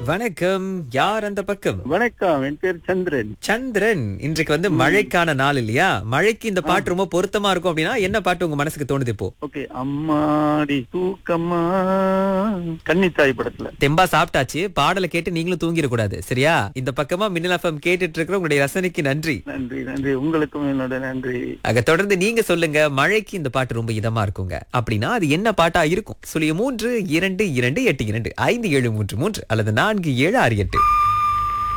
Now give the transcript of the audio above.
வணக்கம் யார் அந்த பக்கம் வணக்கம் என் பேர் சந்திரன் சந்திரன் இன்றைக்கு வந்து மழைக்கான நாள் இல்லையா மழைக்கு இந்த பாட்டு ரொம்ப பொருத்தமா இருக்கும் அப்படின்னா என்ன பாட்டு உங்க மனசுக்கு தோணுது இப்போ ஓகே அம்மாடி தூக்கம்மா கன்னித்தாய் படத்துல தெம்பா சாப்பிட்டாச்சு பாடலை கேட்டு நீங்களும் தூங்கிட கூடாது சரியா இந்த பக்கமா மின்னல் எஃப்எம் கேட்டுட்டு இருக்கிற உங்களுடைய ரசனைக்கு நன்றி நன்றி நன்றி உங்களுக்கும் என்னோட நன்றி அங்க தொடர்ந்து நீங்க சொல்லுங்க மழைக்கு இந்த பாட்டு ரொம்ப இதமா இருக்குங்க அப்படின்னா அது என்ன பாட்டா இருக்கும் சொல்லிய மூன்று இரண்டு இரண்டு எட்டு இரண்டு ஐந்து ஏழு மூன்று மூன்று அல்லது நான்கு ஏழு ஆறு எட்டு